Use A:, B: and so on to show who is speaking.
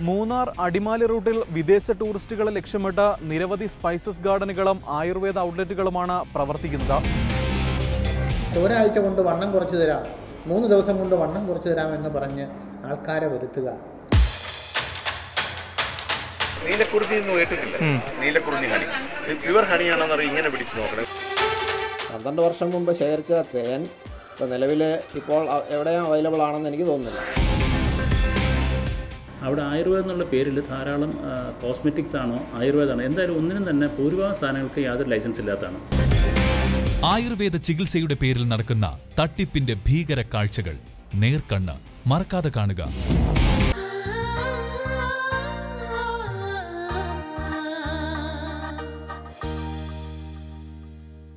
A: മൂന്നാർ അടിമാലി റൂട്ടിൽ വിദേശ ടൂറിസ്റ്റുകളെ ലക്ഷ്യമിട്ട് നിരവധി സ്പൈസസ് ഗാർഡനുകളും ആയുർവേദ ഔട്ട്ലെറ്റുകളുമാണ് പ്രവർത്തിക്കുന്നത്
B: ഒരാഴ്ച കൊണ്ട് വണ്ണം കുറച്ച് തരാം മൂന്ന് ദിവസം കൊണ്ട് വണ്ണം കുറച്ച് തരാം എന്ന് പറഞ്ഞ് ആൾക്കാരെ വരുത്തുക
C: നീലക്കുറിഞ്ഞി എന്ന് കേട്ടിട്ടില്ല നീലക്കുറിഞ്ഞി ഹണി പ്യുവർ ഹണിയാണെന്നറിയാം ഇങ്ങനെ പിടിച്ച് നോക്കണം
D: പന്ത്രണ്ട് വർഷം മുമ്പ് ശേഖരിച്ച തേൻ ഇപ്പോൾ നിലവിൽ ഇപ്പോൾ അ- എവിടെയും അവൈലബിൾ ആണെന്ന് എനിക്ക് തോന്നുന്നില്ല
E: അവിടെ ആയുർവേദം എന്നുള്ള പേരിൽ ധാരാളം കോസ്മെറ്റിക്സ് ആണോ ആയുർവേദമാണോ എന്തായാലും ഒന്നിനും തന്നെ ഭൂരിഭാഗം സാധനങ്ങൾക്ക് യാതൊരു ലൈസൻസ് ഇല്ലാത്തതാണ്
F: ആയുർവേദ ചികിത്സയുടെ പേരിൽ നടക്കുന്ന തട്ടിപ്പിന്റെ ഭീകര കാഴ്ചകൾ നേർക്കണ്ണ് മറക്കാതെ കാണുക